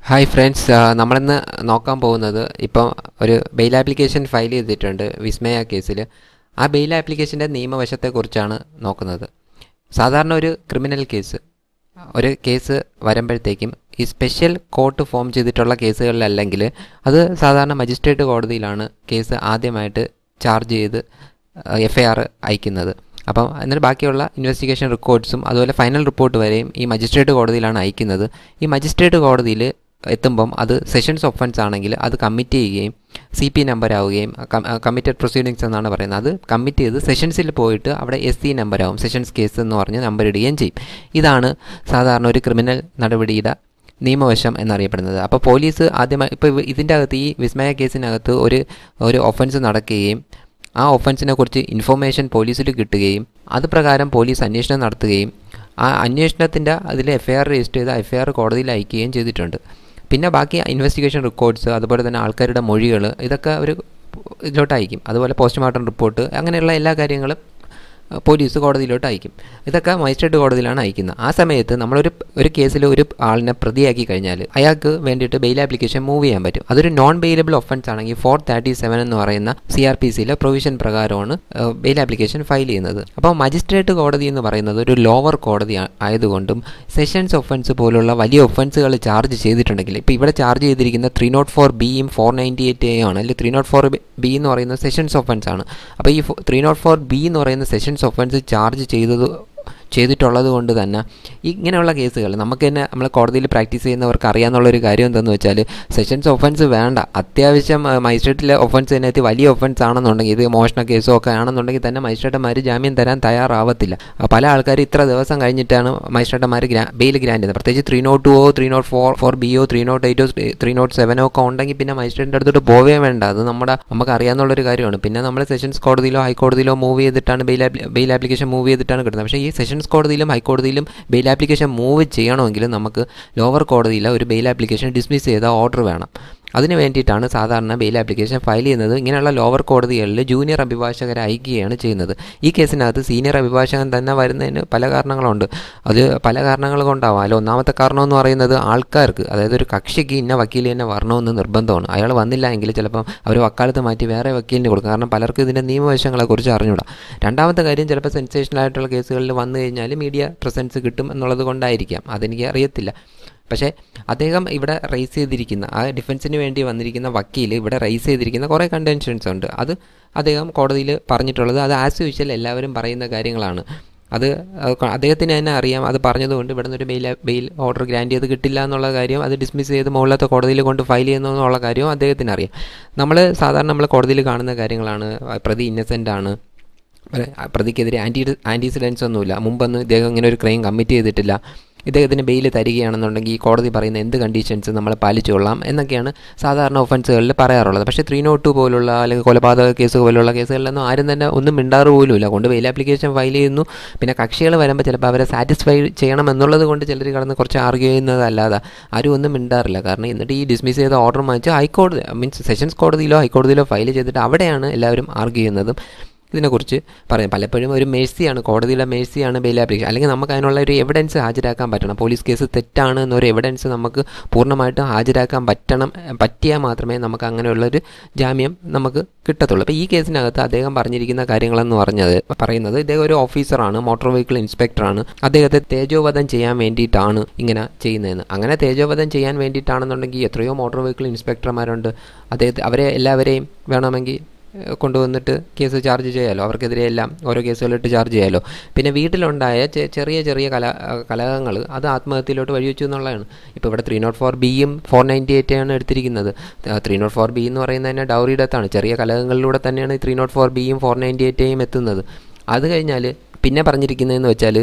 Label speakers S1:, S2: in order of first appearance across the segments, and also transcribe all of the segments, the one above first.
S1: hi friends നമ്മളിന്ന് നോക്കാൻ പോകുന്നത് ഇപ്പോൾ ഒരു ബെയിൽ ആപ്ലിക്കേഷൻ ഫയൽ ചെയ്തിട്ടുണ്ട് വിസ്മയ കേസിൽ ആ ബെയിൽ ആപ്ലിക്കേഷൻ്റെ നിയമവശത്തെക്കുറിച്ചാണ് നോക്കുന്നത് സാധാരണ ഒരു ക്രിമിനൽ കേസ് ഒരു കേസ് വരുമ്പോഴത്തേക്കും ഈ സ്പെഷ്യൽ കോർട്ട് ഫോം ചെയ്തിട്ടുള്ള കേസുകളിലല്ലെങ്കിൽ അത് സാധാരണ മജിസ്ട്രേറ്റ് കോടതിയിലാണ് കേസ് ആദ്യമായിട്ട് ചാർജ് ചെയ്ത് എഫ് ഐ ആർ അയക്കുന്നത് അപ്പം എന്നിട്ട് ബാക്കിയുള്ള ഇൻവെസ്റ്റിഗേഷൻ റെക്കോർഡ്സും അതുപോലെ ഫൈനൽ റിപ്പോർട്ട് വരെയും ഈ മജിസ്ട്രേറ്റ് കോടതിയിലാണ് അയക്കുന്നത് ഈ മജിസ്ട്രേറ്റ് കോടതിയിൽ എത്തുമ്പം അത് സെഷൻസ് ഒഫൻസ് ആണെങ്കിൽ അത് കമ്മിറ്റ് ചെയ്യുകയും സി പി നമ്പർ ആവുകയും കമ്മിറ്റഡ് പ്രൊസീഡിങ്സ് എന്നാണ് പറയുന്നത് അത് കമ്മിറ്റ് ചെയ്ത് സെഷൻസിൽ പോയിട്ട് അവിടെ എസ് സി നമ്പർ ആവും സെഷൻസ് കേസ് എന്ന് പറഞ്ഞ് നമ്പർ ഇടുകയും ചെയ്യും ഇതാണ് സാധാരണ ഒരു ക്രിമിനൽ നടപടിയുടെ നിയമവശം എന്നറിയപ്പെടുന്നത് അപ്പോൾ പോലീസ് ആദ്യമായി ഇപ്പോൾ ഇതിൻ്റെ അകത്ത് ഈ വിസ്മയ കേസിനകത്ത് ഒരു ഒരു ഒഫൻസ് നടക്കുകയും ആ ഒഫൻസിനെ കുറിച്ച് ഇൻഫോർമേഷൻ പോലീസിൽ കിട്ടുകയും അത് പ്രകാരം പോലീസ് അന്വേഷണം നടത്തുകയും ആ അന്വേഷണത്തിൻ്റെ അതിൽ എഫ് ഐ ആർ രജിസ്റ്റർ ചെയ്ത് എഫ് ഐ ആർ കോടതിയിൽ അയക്കുകയും ചെയ്തിട്ടുണ്ട് പിന്നെ ബാക്കി ഇൻവെസ്റ്റിഗേഷൻ റിക്കോർഡ്സ് അതുപോലെ തന്നെ ആൾക്കാരുടെ മൊഴികൾ ഇതൊക്കെ ഒരു ഇതിലോട്ട് അയക്കും അതുപോലെ പോസ്റ്റ്മോർട്ടം റിപ്പോർട്ട് അങ്ങനെയുള്ള എല്ലാ കാര്യങ്ങളും പോലീസ് കോടതിയിലോട്ട് അയക്കും ഇതൊക്കെ മജിസ്ട്രേറ്റ് കോടതിയിലാണ് അയക്കുന്നത് ആ സമയത്ത് നമ്മളൊരു ഒരു കേസിൽ ഒരു ആളിനെ പ്രതിയാക്കി കഴിഞ്ഞാൽ അയാൾക്ക് വേണ്ടിയിട്ട് ബെയിൽ ആപ്ലിക്കേഷൻ മൂവ് ചെയ്യാൻ പറ്റും അതൊരു നോൺ ബെയിലബിൾ ഒഫൻസ് ആണെങ്കിൽ ഫോർ തേർട്ടി സെവൻ എന്ന് പറയുന്ന സി ആർ പി സിയിലെ പ്രൊവിഷൻ പ്രകാരമാണ് ബെയിൽ ആപ്ലിക്കേഷൻ ഫയൽ ചെയ്യുന്നത് അപ്പോൾ മജിസ്ട്രേറ്റ് കോടതി എന്ന് പറയുന്നത് ഒരു ലോവർ കോടതി ആയതുകൊണ്ടും സെഷൻസ് ഒഫൻസ് പോലുള്ള വലിയ ഒഫൻസുകൾ ചാർജ് ചെയ്തിട്ടുണ്ടെങ്കിൽ ഇപ്പോൾ ഇവിടെ ചാർജ് ചെയ്തിരിക്കുന്ന ത്രീ നോട്ട് ഫോർ ബിയും ഫോർ നയൻറ്റി എയ്റ്റ് എ ആണ് അല്ലെങ്കിൽ ത്രീ നോട്ട് ഫോർ ബി എന്ന് പറയുന്നത് സെഷൻസ് ഒഫൻസ് ആണ് അപ്പോൾ ഈ ത്രീ നോട്ട് ഫോർ ബി എന്ന് പറയുന്ന സെഷൻസ് ഒഫൻസ് ചാർജ് ചെയ്തത് ചെയ്തിട്ടുള്ളത് കൊണ്ട് തന്നെ ഇങ്ങനെയുള്ള കേസുകൾ നമുക്ക് തന്നെ നമ്മൾ കോടതിയിൽ പ്രാക്ടീസ് ചെയ്യുന്നവർക്ക് അറിയാമെന്നുള്ളൊരു കാര്യം എന്തെന്ന് വെച്ചാൽ സെഷൻസ് ഒഫൻസ് വേണ്ട അത്യാവശ്യം മജിസ്ട്രേറ്റിലെ ഒഫൻസ് അതിനകത്ത് വലിയ ഒഫൻസ് ആണെന്നുണ്ടെങ്കിൽ ഇത് മോഷണ കേസോ ഒക്കെ ആണെന്നുണ്ടെങ്കിൽ തന്നെ മജിസ്ട്രേറ്റന്മാർ ജാമ്യം തരാൻ തയ്യാറാവത്തില്ല പല ആൾക്കാർ ഇത്ര ദിവസം കഴിഞ്ഞിട്ടാണ് മജിസ്ട്രേറ്റന്മാർ ഗ്രാ ബെയിൽ ഗ്രാൻഡ് ചെയ്യുന്നത് പ്രത്യേകിച്ച് ത്രീ നോട്ട് ടു ഓ three naught four four B ഒ ത്രീ നോട്ട് എയ്റ്റോ ത്രീ നോട്ട് സെവനോ ഒക്കെ ഉണ്ടെങ്കിൽ പിന്നെ മജിസ്ട്രേറ്റിൻ്റെ അടുത്തോട്ട് പോവേ വേണ്ട അത് നമ്മുടെ നമുക്ക് അറിയാവുന്നുള്ളൊരു കാര്യമാണ് പിന്നെ നമ്മൾ സെഷൻസ് കോടതിയിലോ ഹൈക്കോടതിയിലോ മൂവ് ചെയ്തിട്ടാണ് ബെയിൽ ബെയിൽ ആപ്ലിക്കേഷൻ മൂവ് ചെയ്തിട്ടാണ് കിട്ടുന്നത് പക്ഷേ ഈ സെഷൻസ് കോടതിയിലും ഹൈക്കോടതിയിലും ബെയിൽ ആപ്ലിക്കേഷൻ മൂവ് ചെയ്യണമെങ്കിൽ നമുക്ക് ലോവർ കോടതിയിലെ ഒരു ബെയിൽ ആപ്ലിക്കേഷൻ ഡിസ്മിസ് ചെയ്ത ഓർഡർ വേണം അതിന് വേണ്ടിയിട്ടാണ് സാധാരണ ബെയിൽ ആപ്ലിക്കേഷൻ ഫയൽ ചെയ്യുന്നത് ഇങ്ങനെയുള്ള ലോവർ കോടതികളിൽ ജൂനിയർ അഭിഭാഷകരെ അയക്കുകയാണ് ചെയ്യുന്നത് ഈ കേസിനകത്ത് സീനിയർ അഭിഭാഷകൻ തന്നെ വരുന്നതിന് പല കാരണങ്ങളുണ്ട് അത് പല കാരണങ്ങൾ കൊണ്ടാവാം അതിൽ ഒന്നാമത്തെ കാരണം എന്ന് പറയുന്നത് ആൾക്കാർക്ക് അതായത് ഒരു കക്ഷിക്ക് ഇന്ന വക്കീൽ തന്നെ വരണമെന്ന് നിർബന്ധമാണ് അയാൾ വന്നില്ല എങ്കിൽ ചിലപ്പം അവർ വക്കാലത്ത് മാറ്റി വേറെ വക്കീലിന് കൊടുക്കും കാരണം പലർക്കും ഇതിൻ്റെ നിയമവശങ്ങളെക്കുറിച്ച് അറിഞ്ഞൂടാ രണ്ടാമത്തെ കാര്യം ചിലപ്പോൾ സെൻസേഷണൽ ആയിട്ടുള്ള കേസുകളിൽ വന്നു കഴിഞ്ഞാൽ മീഡിയ പ്രസൻസ് കിട്ടും എന്നുള്ളത് കൊണ്ടായിരിക്കാം അതെനിക്ക് അറിയത്തില്ല പക്ഷേ അദ്ദേഹം ഇവിടെ റൈസ് ചെയ്തിരിക്കുന്ന ആ ഡിഫൻസിന് വേണ്ടി വന്നിരിക്കുന്ന വക്കീൽ ഇവിടെ റൈസ് ചെയ്തിരിക്കുന്ന കുറേ കണ്ടൻഷൻസ് ഉണ്ട് അത് അദ്ദേഹം കോടതിയിൽ പറഞ്ഞിട്ടുള്ളത് അത് ആസ് യൂഷ്വൽ എല്ലാവരും പറയുന്ന കാര്യങ്ങളാണ് അത് അദ്ദേഹത്തിന് തന്നെ അറിയാം അത് പറഞ്ഞതുകൊണ്ട് ഇവിടെ നിന്നൊരു ബെയിൽ ബെയിൽ ഓർഡർ ഗ്രാൻഡ് ചെയ്ത് കിട്ടില്ല എന്നുള്ള കാര്യം അത് ഡിസ്മിസ് ചെയ്ത് മുകളിലത്തെ കോടതിയിൽ കൊണ്ട് ഫയൽ ചെയ്യുന്നു എന്നുള്ള കാര്യവും അദ്ദേഹത്തിന് അറിയാം നമ്മൾ സാധാരണ നമ്മൾ കോടതിയിൽ കാണുന്ന കാര്യങ്ങളാണ് പ്രതി ഇന്നസെൻ്റ് ആണ് പ്രതിക്കെതിരെ ആൻറ്റി ആൻറ്റിസിഡൻസ് ഒന്നുമില്ല മുമ്പൊന്നും ഇദ്ദേഹം ഇങ്ങനെ ഒരു ക്രൈം കമ്മിറ്റ് ചെയ്തിട്ടില്ല ഇദ്ദേഹത്തിന് ബെയിൽ തരികയാണെന്നുണ്ടെങ്കിൽ ഈ കോടതി പറയുന്ന എന്ത് കണ്ടീഷൻസ് നമ്മൾ പാലിച്ചുകൊള്ളാം എന്നൊക്കെയാണ് സാധാരണ ഒഫൻസുകളിൽ പറയാറുള്ളത് പക്ഷേ ത്രീ നോട്ട് പോലുള്ള അല്ലെങ്കിൽ കൊലപാതക കേസ് പോലുള്ള കേസുകളിലൊന്നും ആരും തന്നെ ഒന്നും മിണ്ടാറ് പോലുമില്ല കൊണ്ട് ബെയിൽ ആപ്ലിക്കേഷൻ ഫയൽ ചെയ്യുന്നു പിന്നെ കക്ഷികൾ വരുമ്പോൾ ചിലപ്പോൾ അവരെ സാറ്റിസ്ഫൈ ചെയ്യണം എന്നുള്ളത് കൊണ്ട് ചിലർ കടന്ന് കുറച്ച് ആർഗ്യൂ ചെയ്യുന്നതല്ലാതെ ആരും ഒന്നും മിണ്ടാറില്ല കാരണം എന്നിട്ട് ഈ ഡിസ്മിസ് ചെയ്ത ഓർഡർ വാങ്ങിച്ച് ഹൈക്കോടതി മീൻസ് സെഷൻസ് കോടതിയിലോ ഹൈക്കോടതിയിലോ ഫയൽ ചെയ്തിട്ട് അവിടെയാണ് എല്ലാവരും ആർഗ്യൂ ചെയ്യുന്നതും ഇതിനെക്കുറിച്ച് പറയും പലപ്പോഴും ഒരു മേഴ്സിയാണ് കോടതിയിലെ മേഴ്സിയാണ് ബെയിൽ ആപ്ലിക്കേഷൻ അല്ലെങ്കിൽ നമുക്ക് അതിനുള്ള ഒരു എവിഡൻസ് ഹാജരാക്കാൻ പറ്റണം പോലീസ് കേസ് തെറ്റാണ് എന്നൊരു എവിഡൻസ് നമുക്ക് പൂർണ്ണമായിട്ടും ഹാജരാക്കാൻ പറ്റണം പറ്റിയാൽ മാത്രമേ നമുക്ക് അങ്ങനെയുള്ളൊരു ജാമ്യം നമുക്ക് കിട്ടത്തുള്ളൂ അപ്പോൾ ഈ കേസിനകത്ത് അദ്ദേഹം പറഞ്ഞിരിക്കുന്ന കാര്യങ്ങളെന്ന് പറഞ്ഞത് പറയുന്നത് ഇദ്ദേഹം ഒരു ഓഫീസറാണ് മോട്ടോർ വെഹിക്കിൾ ഇൻസ്പെക്ടറാണ് അദ്ദേഹത്തെ തേജോവധം ചെയ്യാൻ വേണ്ടിയിട്ടാണ് ഇങ്ങനെ ചെയ്യുന്നതെന്ന് അങ്ങനെ തേജോവധം ചെയ്യാൻ വേണ്ടിയിട്ടാണെന്നുണ്ടെങ്കിൽ എത്രയോ മോട്ടോർ വെഹിക്കിൾ ഇൻസ്പെക്ടർമാരുണ്ട് അദ്ദേഹത്തെ അവരെ എല്ലാവരെയും വേണമെങ്കിൽ കൊണ്ടുവന്നിട്ട് കേസ് ചാർജ് ചെയ്യാമല്ലോ അവർക്കെതിരെ എല്ലാം ഓരോ കേസുകളിട്ട് ചാർജ് ചെയ്യാമല്ലോ പിന്നെ വീട്ടിലുണ്ടായ ചെറിയ ചെറിയ കല കലഹങ്ങൾ അത് ആത്മഹത്യയിലോട്ട് വഴിവെച്ചു എന്നുള്ളതാണ് ഇപ്പോൾ ഇവിടെ ത്രീ നോട്ട് ഫോർ ബിയും ഫോർ നയൻറ്റി എയ്റ്റ് ആണ് എടുത്തിരിക്കുന്നത് ത്രീ നോട്ട് ഫോർ ബി എന്ന് പറയുന്നത് തന്നെ ഡൗറി ഡെത്താണ് ചെറിയ കലഹങ്ങളിലൂടെ തന്നെയാണ് ത്രീ നോട്ട് ഫോർ ബിയും ഫോർ നയൻറ്റി എയ്റ്റേയും എത്തുന്നത് അത് കഴിഞ്ഞാൽ പിന്നെ പറഞ്ഞിരിക്കുന്നതെന്ന് വെച്ചാൽ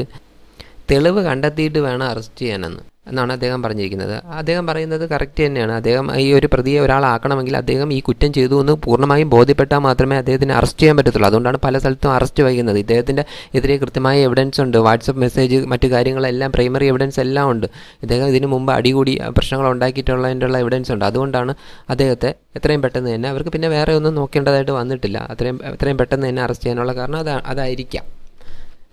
S1: തെളിവ് കണ്ടെത്തിയിട്ട് വേണം അറസ്റ്റ് ചെയ്യാനെന്ന് എന്നാണ് അദ്ദേഹം പറഞ്ഞിരിക്കുന്നത് അദ്ദേഹം പറയുന്നത് കറക്റ്റ് തന്നെയാണ് അദ്ദേഹം ഈ ഒരു പ്രതിയെ ഒരാളാക്കണമെങ്കിൽ അദ്ദേഹം ഈ കുറ്റം ചെയ്തു എന്ന് പൂർണ്ണമായും ബോധ്യപ്പെട്ടാൽ മാത്രമേ അദ്ദേഹത്തിന് അറസ്റ്റ് ചെയ്യാൻ പറ്റത്തുള്ളൂ അതുകൊണ്ടാണ് പല സ്ഥലത്തും അറസ്റ്റ് വൈകുന്നത് ഇദ്ദേഹത്തിൻ്റെ എതിരെ കൃത്യമായ എവിഡൻസ് ഉണ്ട് വാട്സപ്പ് മെസ്സേജ് മറ്റു കാര്യങ്ങളെല്ലാം പ്രൈമറി എവിഡൻസ് എല്ലാം ഉണ്ട് ഇദ്ദേഹം ഇതിനു മുമ്പ് അടികൂടി പ്രശ്നങ്ങൾ ഉണ്ടാക്കിയിട്ടുള്ളതിൻ്റെ ഉള്ള എവിഡൻസ് ഉണ്ട് അതുകൊണ്ടാണ് അദ്ദേഹത്തെ എത്രയും പെട്ടെന്ന് തന്നെ അവർക്ക് പിന്നെ വേറെ ഒന്നും നോക്കേണ്ടതായിട്ട് വന്നിട്ടില്ല അത്രയും എത്രയും പെട്ടെന്ന് തന്നെ അറസ്റ്റ് ചെയ്യാനുള്ള കാരണം അത് അതായിരിക്കാം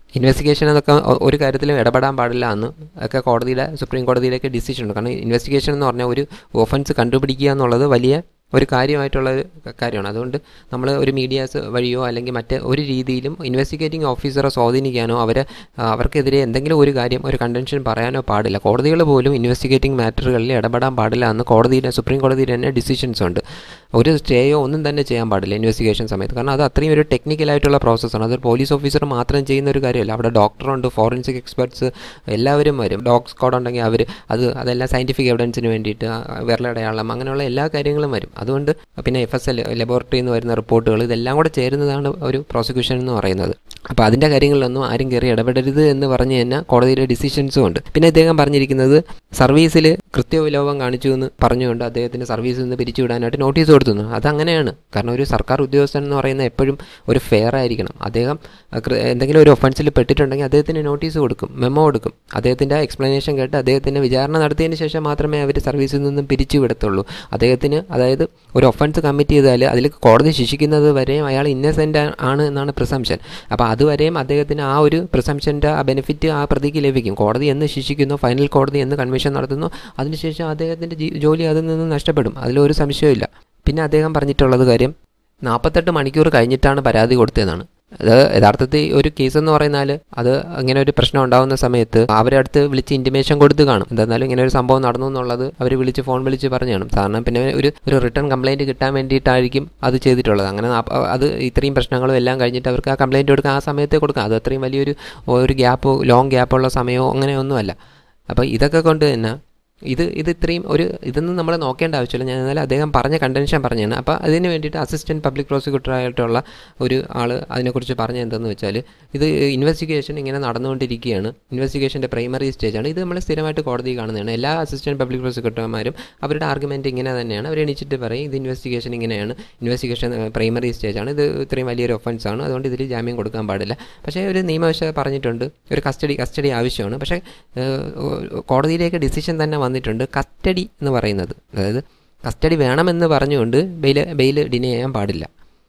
S1: ഇൻവെസ്റ്റിഗേഷൻ എന്നൊക്കെ ഒ- ഒരു കാര്യത്തിലും ഇടപെടാൻ പാടില്ല എന്ന് ഒക്കെ കോടതിയുടെ സുപ്രീം കോടതിയിലേക്ക് ഡിസിഷൻ ഉണ്ട് കാരണം ഇൻവെസ്റ്റിഗേഷൻ എന്ന് പറഞ്ഞാൽ ഒരു ഒഫൻസ് കണ്ടുപിടിക്കുക എന്നുള്ളത് വലിയ ഒരു കാര്യമായിട്ടുള്ള ഒരു കാര്യമാണ് അതുകൊണ്ട് നമ്മൾ ഒരു മീഡിയാസ് വഴിയോ അല്ലെങ്കിൽ മറ്റ് ഒരു രീതിയിലും ഇൻവെസ്റ്റിഗേറ്റിംഗ് ഓഫീസറെ സ്വാധീനിക്കാനോ അവരെ ആ, അവർക്കെതിരെ എന്തെങ്കിലും ഒരു കാര്യം ഒരു കണ്ടൻഷൻ പറയാനോ പാടില്ല കോടതികൾ പോലും ഇൻവെസ്റ്റിഗേറ്റിംഗ് മാറ്ററുകളിൽ ഇടപെടാൻ പാടില്ല എന്ന് കോടതിയുടെ സുപ്രീം കോടതിയുടെ തന്നെ ഡിസിഷൻസ് ഉണ്ട് ഒരു സ്റ്റേയോ ഒന്നും തന്നെ ചെയ്യാൻ പാടില്ല ഇൻവെസ്റ്റിഗേഷൻ സമയത്ത് കാരണം അത് അത്രയും ഒരു ടെക്നിക്കലായിട്ടുള്ള പ്രോസസ്സാണ് അത് പോലീസ് ഓഫീസർ മാത്രം ചെയ്യുന്ന ഒരു കാര്യമല്ല അവിടെ ഡോക്ടറുണ്ട് ഫോറൻസിക് എക്സ്പെർട്സ് എല്ലാവരും വരും ഡോഗ് സ്ക്വാഡ് ഉണ്ടെങ്കിൽ അവർ അത് അതെല്ലാം സയൻറ്റിഫിക് എവിഡൻസിന് വേണ്ടിയിട്ട് ആ, വിരലടയാളം അങ്ങനെയുള്ള എല്ലാ കാര്യങ്ങളും വരും അതുകൊണ്ട് പിന്നെ എഫ് എസ് എൽ ലബോറട്ടറിയിൽ നിന്ന് വരുന്ന റിപ്പോർട്ടുകൾ ഇതെല്ലാം കൂടെ ചേരുന്നതാണ് ഒരു പ്രോസിക്യൂഷൻ എന്ന് പറയുന്നത് അപ്പോൾ അതിൻ്റെ കാര്യങ്ങളിലൊന്നും ആരും കയറി ഇടപെടരുത് എന്ന് പറഞ്ഞ് തന്നെ കോടതിയുടെ ഡിസിഷൻസും ഉണ്ട് പിന്നെ ഇദ്ദേഹം പറഞ്ഞിരിക്കുന്നത് സർവീസിൽ കൃത്യവിലോപം കാണിച്ചു എന്ന് പറഞ്ഞുകൊണ്ട് അദ്ദേഹത്തിന് സർവീസിൽ നിന്ന് പിരിച്ചുവിടാനായിട്ട് നോട്ടീസ് കൊടുത്തു അതങ്ങനെയാണ് കാരണം ഒരു സർക്കാർ ഉദ്യോഗസ്ഥൻ എന്ന് പറയുന്നത് എപ്പോഴും ഒരു ഫെയർ ആയിരിക്കണം അദ്ദേഹം അഹ്, കൃ- എന്തെങ്കിലും ഒരു ഒഫൻസിൽ പെട്ടിട്ടുണ്ടെങ്കിൽ അദ്ദേഹത്തിന് നോട്ടീസ് കൊടുക്കും മെമ്മോ കൊടുക്കും അദ്ദേഹത്തിൻ്റെ എക്സ്പ്ലനേഷൻ കേട്ട് അദ്ദേഹത്തിൻ്റെ വിചാരണ നടത്തിയതിന് ശേഷം മാത്രമേ അവർ സർവീസിൽ നിന്നും പിരിച്ചു വിടത്തുള്ളൂ അദ്ദേഹത്തിന് അതായത് ഒരു ഒഫൻസ് കമ്മിറ്റ് ചെയ്താൽ അതിൽ കോടതി ശിക്ഷിക്കുന്നത് വരെയും അയാൾ ഇന്നസെൻ്റ് ആണ് എന്നാണ് പ്രിസംഷൻ അപ്പോൾ അതുവരെയും അദ്ദേഹത്തിന് ആ ഒരു പ്രിസംഷൻ്റെ ആ ബെനിഫിറ്റ് ആ പ്രതിക്ക് ലഭിക്കും കോടതി എന്ന് ശിക്ഷിക്കുന്നു ഫൈനൽ കോടതി എന്ന് കൺവിഷൻ നടത്തുന്നു അതിനുശേഷം അദ്ദേഹത്തിൻ്റെ ജീ- ജോലി അതിൽ നിന്ന് നഷ്ടപ്പെടും അതിലൊരു സംശയമില്ല പിന്നെ അദ്ദേഹം പറഞ്ഞിട്ടുള്ളത് കാര്യം നാൽപ്പത്തെട്ട് മണിക്കൂർ കഴിഞ്ഞിട്ടാണ് പരാതി കൊടുത്തതെന്നാണ് അത് യഥാർത്ഥത്തിൽ ഒരു കേസ് എന്ന് പറയുന്നാൽ അത് ഇങ്ങനെ ഒരു പ്രശ്നം ഉണ്ടാകുന്ന സമയത്ത് അവരെ അടുത്ത് വിളിച്ച് ഇൻറ്റിമേഷൻ കൊടുത്ത് കാണും എന്തായാലും ഇങ്ങനെ ഒരു സംഭവം നടന്നു എന്നുള്ളത് അവർ വിളിച്ച് ഫോൺ വിളിച്ച് പറഞ്ഞു കാണും സാധാരണ പിന്നെ ഒരു ഒരു റിട്ടേൺ കംപ്ലയിൻറ്റ് കിട്ടാൻ വേണ്ടിയിട്ടായിരിക്കും അത് ചെയ്തിട്ടുള്ളത് അങ്ങനെ നാപ്പ- അത് ഇത്രയും പ്രശ്നങ്ങളും എല്ലാം കഴിഞ്ഞിട്ട് അവർക്ക് ആ കംപ്ലയിൻറ്റ് കൊടുക്കാൻ ആ സമയത്തെ കൊടുക്കാം അത് അത്രയും വലിയൊരു ഒരു ഗ്യാപ്പ് ലോങ് ഗ്യാപ്പുള്ള സമയമോ അങ്ങനെയൊന്നുമല്ല അപ്പോൾ ഇതൊക്കെ കൊണ്ട് തന്നെ ഇത് ഇത് ഇത്രയും ഒരു ഇതൊന്നും നമ്മൾ നോക്കേണ്ട ആവശ്യമില്ല ഞാൻ എന്നാലും അദ്ദേഹം പറഞ്ഞ കണ്ടൻഷൻ പറഞ്ഞാണ് അപ്പോൾ അതിന് വേണ്ടിയിട്ട് അസിസ്റ്റൻറ്റ് പബ്ലിക് പ്രോസിക്യൂട്ടറായിട്ടുള്ള ഒരു ആൾ അതിനെക്കുറിച്ച് പറഞ്ഞ എന്തെന്ന് വെച്ചാൽ ഇത് ഇൻവെസ്റ്റിഗേഷൻ ഇങ്ങനെ നടന്നുകൊണ്ടിരിക്കുകയാണ് ഇൻവെസ്റ്റിഗേഷൻ്റെ പ്രൈമറി സ്റ്റേജാണ് ഇത് നമ്മൾ സ്ഥിരമായിട്ട് കോടതി കാണുന്നതാണ് എല്ലാ അസിസ്റ്റൻറ്റ് പബ്ലിക് പ്രോസിക്യൂട്ടർമാരും അവരുടെ ആർഗ്യുമെൻറ്റ് ഇങ്ങനെ തന്നെയാണ് അവർ എണീച്ചിട്ട് പറയും ഇത് ഇൻവെസ്റ്റിഗേഷൻ ഇങ്ങനെയാണ് ഇൻവെസ്റ്റിഗേഷൻ പ്രൈമറി സ്റ്റേജാണ് ഇത് ഇത്രയും വലിയൊരു ഒഫൻസ് ആണ് അതുകൊണ്ട് ഇതിൽ ജാമ്യം കൊടുക്കാൻ പാടില്ല പക്ഷേ ഒരു നിയമവശ പറഞ്ഞിട്ടുണ്ട് ഒരു കസ്റ്റഡി കസ്റ്റഡി ആവശ്യമാണ് പക്ഷേ ഏഹ്, കോടതിയിലേക്ക് ഡിസിഷൻ തന്നെ വന്നിട്ടുണ്ട് കസ്റ്റഡി എന്ന് പറയുന്നത് അതായത് കസ്റ്റഡി വേണമെന്ന് പറഞ്ഞുകൊണ്ട് ബെയിൽ ബെയിൽ ഡിനേ ചെയ്യാൻ പാടില്ല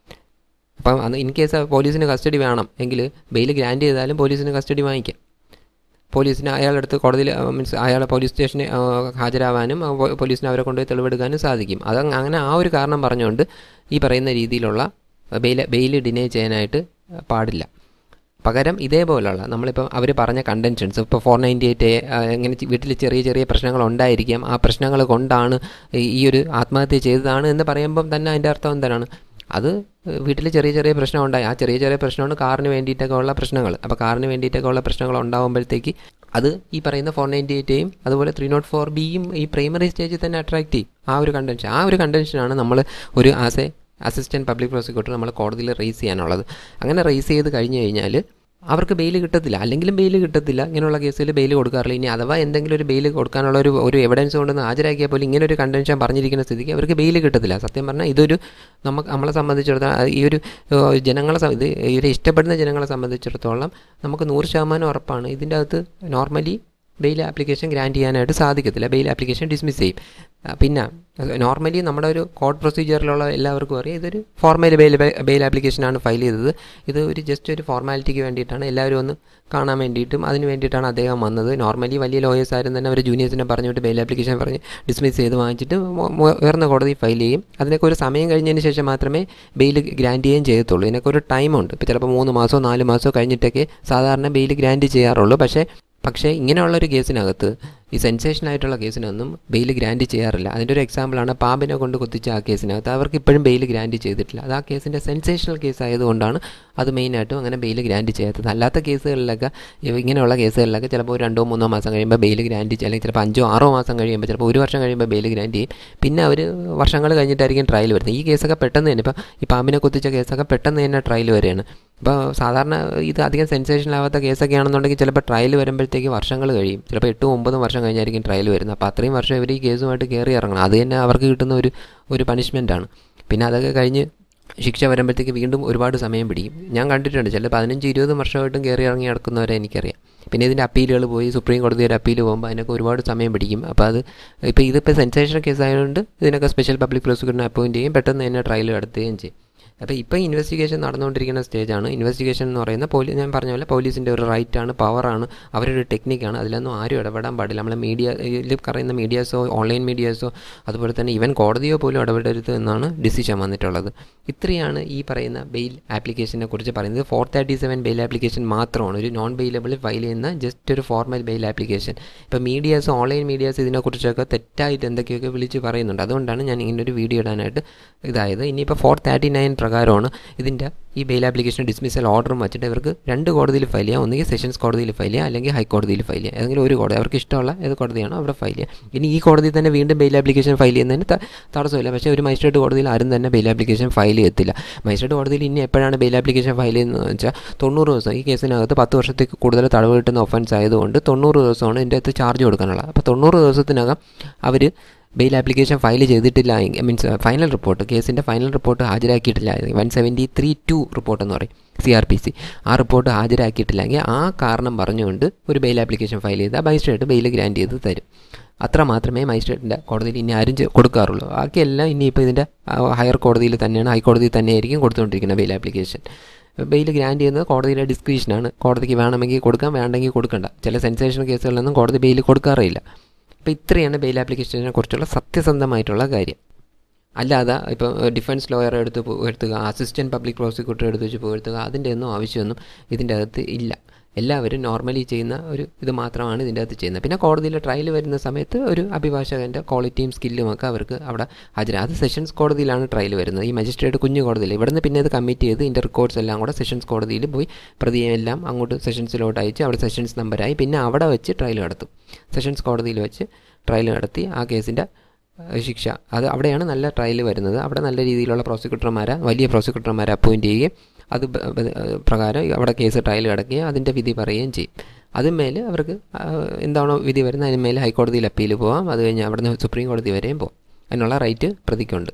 S1: അപ്പം അന്ന് ഇൻ കേസ് പോലീസിന് കസ്റ്റഡി വേണം എങ്കിൽ ബെയിൽ ഗ്രാൻഡ് ചെയ്താലും പോലീസിന് കസ്റ്റഡി വാങ്ങിക്കാം പോലീസിന് അയാളുടെ അടുത്ത് കോടതിയിൽ മീൻസ് അയാളെ പോലീസ് സ്റ്റേഷനിൽ ആ, ഹാജരാവാനും ആ, പോ- പോലീസിന് അവരെ കൊണ്ടുപോയി തെളിവെടുക്കാനും സാധിക്കും അത് അങ്ങ- അങ്ങനെ ആ ഒരു കാരണം പറഞ്ഞുകൊണ്ട് ഈ പറയുന്ന രീതിയിലുള്ള ബെയിൽ ബെയിൽ ഡിനേ ചെയ്യാനായിട്ട് പാടില്ല പകരം ഇതേപോലുള്ള നമ്മളിപ്പോൾ അവർ പറഞ്ഞ കണ്ടൻഷൻസ് ഇപ്പോൾ ഫോർ നയൻറ്റി എയ്റ്റ് ഇങ്ങനെ ചി- വീട്ടിൽ ചെറിയ ചെറിയ പ്രശ്നങ്ങൾ ഉണ്ടായിരിക്കാം ആ പ്രശ്നങ്ങൾ കൊണ്ടാണ് ഈ- ഈ ഒരു ആത്മഹത്യ ചെയ്തതാണ് എന്ന് പറയുമ്പം തന്നെ അതിൻ്റെ അർത്ഥം എന്താണ് അത് വീട്ടിൽ ചെറിയ ചെറിയ പ്രശ്നം ഉണ്ടായി ആ ചെറിയ ചെറിയ പ്രശ്നമാണ് കാറിന് വേണ്ടിയിട്ടൊക്കെ ഉള്ള പ്രശ്നങ്ങൾ അപ്പോൾ കാറിന് വേണ്ടിയിട്ടൊക്കെ ഉള്ള പ്രശ്നങ്ങൾ ഉണ്ടാകുമ്പോഴത്തേക്ക് അത് ഈ പറയുന്ന ഫോർ നയൻറ്റി എയ്റ്റേയും അതുപോലെ ത്രീ നോട്ട് ഫോർ ബിയും ഈ പ്രൈമറി സ്റ്റേജിൽ തന്നെ അട്രാക്റ്റ് ചെയ്യും ആ ഒരു കണ്ടൻഷൻ ആ ഒരു കണ്ടൻഷനാണ് നമ്മൾ ഒരു as a assistant public prosecutor നമ്മൾ കോടതിയിൽ റേസ് ചെയ്യാനുള്ളത് അങ്ങനെ റേസ് ചെയ്ത് കഴിഞ്ഞ് കഴിഞ്ഞാൽ അവർക്ക് ബെയിൽ കിട്ടത്തില്ല അല്ലെങ്കിലും ബെയിൽ കിട്ടത്തില്ല ഇങ്ങനെയുള്ള കേസിൽ ബെയിൽ കൊടുക്കാറില്ല ഇനി അഥവാ എന്തെങ്കിലും ഒരു ബെയിൽ കൊടുക്കാനുള്ള ഒരു ഒരു എവിഡൻസ് കൊണ്ടൊന്ന് ഹാജരാക്കിയാൽ പോലും ഇങ്ങനെ ഒരു കണ്ടൻഷൻ പറഞ്ഞിരിക്കുന്ന സ്ഥിതിക്ക് അവർക്ക് ബെയിൽ കിട്ടത്തില്ല സത്യം പറഞ്ഞാൽ ഇതൊരു നമുക്ക് നമ്മളെ സംബന്ധിച്ചിടത്തോളം ഈ ഒരു ഏഹ്, ജനങ്ങളെ സം- ഇത് ഇവരെ ഇഷ്ടപ്പെടുന്ന ജനങ്ങളെ സംബന്ധിച്ചിടത്തോളം നമുക്ക് നൂറ് ശതമാനം ഉറപ്പാണ് ഇതിൻ്റെ അകത്ത് നോർമലി ബെയിൽ ആപ്ലിക്കേഷൻ ഗ്രാൻഡ് ചെയ്യാനായിട്ട് സാധിക്കത്തില്ല ബെയിൽ ആപ്ലിക്കേഷൻ ഡിസ്മിസ് ചെയ്യും ആ, പിന്നെ നോർമലി നമ്മുടെ ഒരു കോർട്ട് പ്രൊസീജിയറിലുള്ള എല്ലാവർക്കും അറിയാം ഇതൊരു ഫോർമൽ ബെയിൽ ബെയിൽ ആപ്ലിക്കേഷനാണ് ഫയൽ ചെയ്തത് ഇത് ഒരു ജസ്റ്റ് ഒരു ഫോർമാലിറ്റിക്ക് വേണ്ടിയിട്ടാണ് എല്ലാവരും ഒന്ന് കാണാൻ വേണ്ടിയിട്ടും അതിന് വേണ്ടിയിട്ടാണ് അദ്ദേഹം വന്നത് നോർമലി വലിയ ലോയേഴ്സ് ആരും തന്നെ അവർ ജൂനിയേഴ്സിനെ പറഞ്ഞുവിട്ട് ബെയിൽ ആപ്ലിക്കേഷൻ പറഞ്ഞ് ഡിസ്മിസ് ചെയ്ത് വാങ്ങിച്ചിട്ട് മു- മു- ഉയർന്ന കോടതി ഫയൽ ചെയ്യും അതിനൊക്കെ ഒരു സമയം കഴിഞ്ഞതിന് ശേഷം മാത്രമേ ബെയിൽ ഗ്രാൻഡ് ചെയ്യുകയും ചെയ്യത്തുള്ളൂ ഇതിനൊക്കെ ഒരു ടൈമുണ്ട് ഇപ്പോൾ ചിലപ്പോൾ മൂന്ന് മാസമോ നാല് മാസമോ കഴിഞ്ഞിട്ടൊക്കെ സാധാരണ ബെയിൽ ഗ്രാൻഡ് ചെയ്യാറുള്ളൂ പക്ഷേ പക്ഷേ ഇങ്ങനെയുള്ളൊരു കേസിനകത്ത് ഈ സെൻസേഷൻ ആയിട്ടുള്ള കേസിനൊന്നും ബെയിൽ ഗ്രാൻഡ് ചെയ്യാറില്ല അതിൻ്റെ ഒരു എക്സാമ്പിളാണ് പാമ്പിനെ കൊണ്ട് കുത്തിച്ച ആ കേസിനകത്ത് അവർക്ക് ഇപ്പോഴും ബെയിൽ ഗ്രാൻഡ് ചെയ്തിട്ടില്ല അത് ആ കേസിൻ്റെ സെൻസേഷണൽ കേസ് ആയതുകൊണ്ടാണ് അത് മെയിനായിട്ടും അങ്ങനെ ബെയിൽ ഗ്രാൻഡ് ചെയ്യാത്തത് അല്ലാത്ത കേസുകളിലൊക്കെ ഇവ- ഇങ്ങനെയുള്ള കേസുകളിലൊക്കെ ചിലപ്പോൾ ഒരു രണ്ടോ മൂന്നോ മാസം കഴിയുമ്പോൾ ബെയിൽ ഗ്രാൻഡ് ചെയ്യും അല്ലെങ്കിൽ ചിലപ്പോൾ അഞ്ചോ ആറോ മാസം കഴിയുമ്പോൾ ചിലപ്പോൾ ഒരു വർഷം കഴിയുമ്പോൾ ബെയിൽ ഗ്രാൻഡ് ചെയ്യും പിന്നെ അവർ വർഷങ്ങൾ കഴിഞ്ഞിട്ടായിരിക്കും ട്രയൽ വരുന്നത് ഈ കേസൊക്കെ പെട്ടെന്ന് തന്നെ ഇപ്പോൾ ഈ പാമ്പിനെ കുത്തിച്ച കേസൊക്കെ പെട്ടെന്ന് തന്നെ ട്രയൽ വരികയാണ് ഇപ്പോൾ സാധാരണ ഇത് അധികം സെൻസേഷനൽ ആവാത്ത കേസൊക്കെ ആണെന്നുണ്ടെങ്കിൽ ചിലപ്പോൾ ട്രയൽ വരുമ്പോഴത്തേക്ക് വർഷങ്ങൾ കഴിയും ചിലപ്പോൾ എട്ടും ഒമ്പതും വർഷം കഴിഞ്ഞായിരിക്കും ട്രയൽ വരുന്നത് അപ്പോൾ അത്രയും വർഷം ഇവർ ഈ കേസുമായിട്ട് കയറി ഇറങ്ങണം അത് തന്നെ അവർക്ക് കിട്ടുന്ന ഒരു ഒരു പണിഷ്മെൻറ്റാണ് പിന്നെ അതൊക്കെ കഴിഞ്ഞ് ശിക്ഷ വരുമ്പോഴത്തേക്ക് വീണ്ടും ഒരുപാട് സമയം പിടിക്കും ഞാൻ കണ്ടിട്ടുണ്ട് ചില പതിനഞ്ച് ഇരുപത് വർഷമായിട്ടും കയറി ഇറങ്ങി നടക്കുന്നവരെ എനിക്കറിയാം പിന്നെ ഇതിൻ്റെ അപ്പീലുകൾ പോയി സുപ്രീം കോടതി ഒരു അപ്പീൽ പോകുമ്പോൾ അതിനൊക്കെ ഒരുപാട് സമയം പിടിക്കും അപ്പോൾ അത് ഇപ്പോൾ ഇതിപ്പോൾ സെൻസേഷൻ കേസ് ആയതുകൊണ്ട് ഇതിനൊക്കെ സ്പെഷ്യൽ പബ്ലിക് പ്രോസിക്യൂട്ടറിനെ അപ്പോയിൻറ്റ് ചെയ്യും പെട്ടെന്ന് തന്നെ ട്രയൽ നടത്തുകയും ചെയ്യും അപ്പോൾ ഇപ്പോൾ ഇൻവെസ്റ്റിഗേഷൻ നടന്നുകൊണ്ടിരിക്കുന്ന സ്റ്റേജാണ് ഇൻവെസ്റ്റിഗേഷൻ എന്ന് പറയുന്ന പോലീസ് ഞാൻ പറഞ്ഞ പോലെ പോലീസിൻ്റെ ഒരു റൈറ്റാണ് പവറാണ് അവരുടെ ടെക്നിക്കാണ് അതിലൊന്നും ആരും ഇടപെടാൻ പാടില്ല നമ്മളെ മീഡിയയിൽ പറയുന്ന മീഡിയാസോ ഓൺലൈൻ മീഡിയാസോ അതുപോലെ തന്നെ ഈവൻ കോടതിയോ പോലും ഇടപെടരുത് എന്നാണ് ഡിസിഷൻ വന്നിട്ടുള്ളത് ഇത്രയാണ് ഈ പറയുന്ന ബെയിൽ ആപ്ലിക്കേഷനെ കുറിച്ച് പറയുന്നത് four thirty seven bail application മാത്രമാണ് ഒരു നോൺ ബെയിലബിൾ ഫയൽ ചെയ്യുന്ന ജസ്റ്റ് ഒരു ഫോർമൽ ബെയിൽ ആപ്ലിക്കേഷൻ ഇപ്പോൾ മീഡിയാസ് ഓൺലൈൻ മീഡിയാസ് ഇതിനെക്കുറിച്ചൊക്കെ തെറ്റായിട്ട് എന്തൊക്കെയൊക്കെ വിളിച്ച് പറയുന്നുണ്ട് അതുകൊണ്ടാണ് ഞാൻ ഇങ്ങനെ ഒരു വീഡിയോ ഇടാനായിട്ട് ഇതായത് ഇനിയിപ്പോൾ ഫോർ തേർട്ടി നയൻ പ്രകാരമാണ് ഇതിൻ്റെ ഈ ബെയിൽ ആപ്ലിക്കേഷൻ ഡിസ്മിസൽ ഓർഡറും വെച്ചിട്ട് ഇവർക്ക് രണ്ട് കോടതിയിൽ ഫയൽ ചെയ്യാം ഒന്നുകിൽ സെഷൻസ് കോടതിയിൽ ഫയൽ ചെയ്യാം അല്ലെങ്കിൽ ഹൈക്കോടതിയിൽ ഫയൽ ചെയ്യാം ഏതെങ്കിലും ഒരു കോടതി അവർക്ക് ഇഷ്ടമുള്ള ഏത് കോടതിയാണോ അവിടെ ഫയൽ ചെയ്യാം ഇനി ഈ കോടതി തന്നെ വീണ്ടും ബെയിൽ ആപ്ലിക്കേഷൻ ഫയൽ ചെയ്യുന്നതിന് ത- തടസ്സമില്ല പക്ഷേ ഒരു മജിസ്ട്രേറ്റ് കോടതിയിൽ ആരും തന്നെ ബെയിൽ ആപ്ലിക്കേഷൻ ഫയൽ ചെയ്യത്തില്ല മജിസ്ട്രേറ്റ് കോടതിയിൽ ഇനി എപ്പോഴാണ് ബെയിൽ ആപ്ലിക്കേഷൻ ഫയൽ ചെയ്യുന്നതെന്ന് വെച്ചാൽ തൊണ്ണൂറ് ദിവസം ഈ കേസിനകത്ത് പത്ത് വർഷത്തേക്ക് കൂടുതൽ തടവ് കിട്ടുന്ന ഒഫൻസ് ആയതുകൊണ്ട് തൊണ്ണൂറ് ദിവസമാണ് ഇതിൻ്റെ അകത്ത് ചാർജ് കൊടുക്കാനുള്ളത് അപ്പോൾ തൊണ്ണൂറ് ദിവസത്തിനകം അവർ ബെയിൽ ആപ്ലിക്കേഷൻ ഫയൽ ചെയ്തിട്ടില്ല എങ്കിൽ മീൻസ് ഫൈനൽ റിപ്പോർട്ട് കേസിൻ്റെ ഫൈനൽ റിപ്പോർട്ട് ഹാജരാക്കിയിട്ടില്ല one seventy three two report എന്ന് പറയും സി ആർ പി സി ആ റിപ്പോർട്ട് ഹാജരാക്കിയിട്ടില്ലെങ്കിൽ ആ കാരണം പറഞ്ഞുകൊണ്ട് ഒരു ബെയിൽ ആപ്ലിക്കേഷൻ ഫയൽ ചെയ്താൽ മജിസ്ട്രേറ്റ് ബെയിൽ ഗ്രാൻറ്റ് ചെയ്ത് തരും അത്ര മാത്രമേ മജിസ്ട്രേറ്റിൻ്റെ കോടതിയിൽ ഇനി ആരും ചെ- കൊടുക്കാറുള്ളൂ ബാക്കിയെല്ലാം ഇനിയിപ്പോൾ ഇതിൻ്റെ ഹയർ കോടതിയിൽ തന്നെയാണ് ഹൈക്കോടതിയിൽ തന്നെയായിരിക്കും കൊടുത്തുകൊണ്ടിരിക്കുന്നത് ബെയിൽ ആപ്ലിക്കേഷൻ ബെയിൽ ഗ്രാൻറ്റ് ചെയ്യുന്നത് കോടതിയുടെ ഡിസ്ക്രിപ്ഷനാണ് കോടതിക്ക് വേണമെങ്കിൽ കൊടുക്കാം വേണ്ടെങ്കിൽ കൊടുക്കണ്ട ചില സെൻസേഷൻ കേസുകളിലൊന്നും കോടതി ബെയിൽ കൊടുക്കാറില്ല അപ്പോൾ ഇത്രയാണ് ബെയിൽ ആപ്ലിക്കേഷനെ കുറിച്ചുള്ള സത്യസന്ധമായിട്ടുള്ള കാര്യം അല്ലാതെ ഇപ്പോൾ ഡിഫൻസ് ലോയർ എടുത്ത് പുകഴ്ത്തുക അസിസ്റ്റൻറ്റ് പബ്ലിക് പ്രോസിക്യൂട്ടർ എടുത്ത് വെച്ച് പുകഴ്ത്തുക അതിൻ്റെ ഒന്നും ആവശ്യമൊന്നും ഇതിൻ്റെ അകത്ത് ഇല്ല എല്ലാവരും നോർമലി ചെയ്യുന്ന ഒരു ഇത് മാത്രമാണ് ഇതിൻ്റെ അകത്ത് ചെയ്യുന്നത് പിന്നെ കോടതിയിൽ ട്രയൽ വരുന്ന സമയത്ത് ഒരു അഭിഭാഷകൻ്റെ ക്വാളിറ്റിയും സ്കില്ലും ഒക്കെ അവർക്ക് അവിടെ ഹാജരാ അത് സെഷൻസ് കോടതിയിലാണ് ട്രയൽ വരുന്നത് ഈ മജിസ്ട്രേറ്റ് കുഞ്ഞു കോടതിയിൽ ഇവിടുന്ന് പിന്നെ ഇത് കമ്മിറ്റ് ചെയ്ത് ഇതിൻ്റെ റെക്കോർഡ്സ് എല്ലാം കൂടെ സെഷൻസ് കോടതിയിൽ പോയി പ്രതിയെ എല്ലാം അങ്ങോട്ട് സെഷൻസിലോട്ട് അയച്ച് അവിടെ സെഷൻസ് നമ്പറായി പിന്നെ അവിടെ വെച്ച് ട്രയൽ നടത്തും സെഷൻസ് കോടതിയിൽ വെച്ച് ട്രയൽ നടത്തി ആ കേസിൻ്റെ ഏഹ് ശിക്ഷ അത് അവിടെയാണ് നല്ല ട്രയൽ വരുന്നത് അവിടെ നല്ല രീതിയിലുള്ള പ്രോസിക്യൂട്ടർമാരെ വലിയ പ്രോസിക്യൂട്ടർമാരെ അപ്പോയിൻറ്റ് ചെയ്യുകയും അത് ബ- ബ- ഏഹ് പ്രകാരം അവിടെ കേസ് ട്രയൽ കിടക്കുകയും അതിൻ്റെ വിധി പറയുകയും ചെയ്യും അതിന്മേൽ അവർക്ക് ആ, എന്താണോ വിധി വരുന്നത് അതിന്മേൽ ഹൈക്കോടതിയിൽ അപ്പീൽ പോവാം അത് കഴിഞ്ഞ് അവിടെ നിന്ന് സുപ്രീം കോടതി വരെയും പോകാം അതിനുള്ള റൈറ്റ് പ്രതിക്കുണ്ട്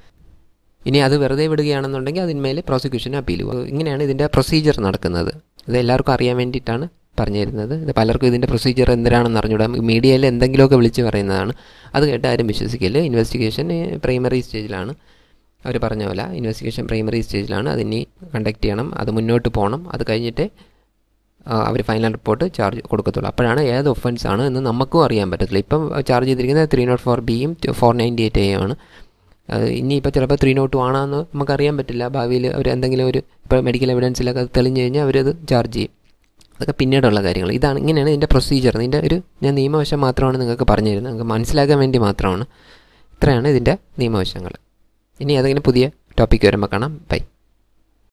S1: ഇനി അത് വെറുതെ വിടുകയാണെന്നുണ്ടെങ്കിൽ അതിന്മേൽ പ്രോസിക്യൂഷൻ അപ്പീൽ പോകും ഇങ്ങനെയാണ് ഇതിൻ്റെ പ്രൊസീജിയർ നടക്കുന്നത് ഇത് എല്ലാവർക്കും അറിയാൻ വേണ്ടിയിട്ടാണ് പറഞ്ഞു തരുന്നത് ഇത് പലർക്കും ഇതിൻ്റെ പ്രൊസീജിയർ എന്തിനാണെന്ന് അറിഞ്ഞൂടാ മീഡിയയിൽ എന്തെങ്കിലുമൊക്കെ വിളിച്ച് പറയുന്നതാണ് അത് കേട്ട് ആരും വിശ്വസിക്കില്ല ഇൻവെസ്റ്റിഗേഷൻ പ്രൈമറി സ്റ്റേജിലാണ് അവർ പറഞ്ഞ പോലെ ഇൻവെസ്റ്റിഗേഷൻ പ്രൈമറി സ്റ്റേജിലാണ് അതിനി കണ്ടക്ട് ചെയ്യണം അത് മുന്നോട്ട് പോകണം അത് കഴിഞ്ഞിട്ട് അവർ ഫൈനൽ റിപ്പോർട്ട് ചാർജ് കൊടുക്കത്തുള്ളൂ അപ്പോഴാണ് ഏത് ഒഫൻസ് ആണ് എന്ന് നമുക്കും അറിയാൻ പറ്റത്തില്ല ഇപ്പം ചാർജ് ചെയ്തിരിക്കുന്നത് ത്രീ നോട്ട് ഫോർ ബിയും ഫോർ നയൻറ്റി എയ്റ്റ് എ ആണ് അത് ഇനിയിപ്പോൾ ചിലപ്പോൾ ത്രീ നോട്ട് ആണെന്ന് നമുക്കറിയാൻ പറ്റില്ല ഭാവിയിൽ അവർ എന്തെങ്കിലും ഒരു ഇപ്പോൾ മെഡിക്കൽ എവിഡൻസിലൊക്കെ അത് തെളിഞ്ഞ് കഴിഞ്ഞാൽ അവരത് ചാർജ് ചെയ്യും അതൊക്കെ പിന്നീടുള്ള കാര്യങ്ങൾ ഇതാണ് ഇങ്ങനെയാണ് ഇതിൻ്റെ പ്രൊസീജിയർ ഇതിൻ്റെ ഒരു ഞാൻ നിയമവശം മാത്രമാണ് നിങ്ങൾക്ക് പറഞ്ഞു തരുന്നത് നിങ്ങൾക്ക് മനസ്സിലാക്കാൻ വേണ്ടി മാത്രമാണ് ഇത്രയാണ് ഇതിൻ്റെ നിയമവശങ്ങൾ ഇനി ഏതെങ്കിലും പുതിയ ടോപ്പിക്ക് വരുമ്പോൾ കാണാം ബൈ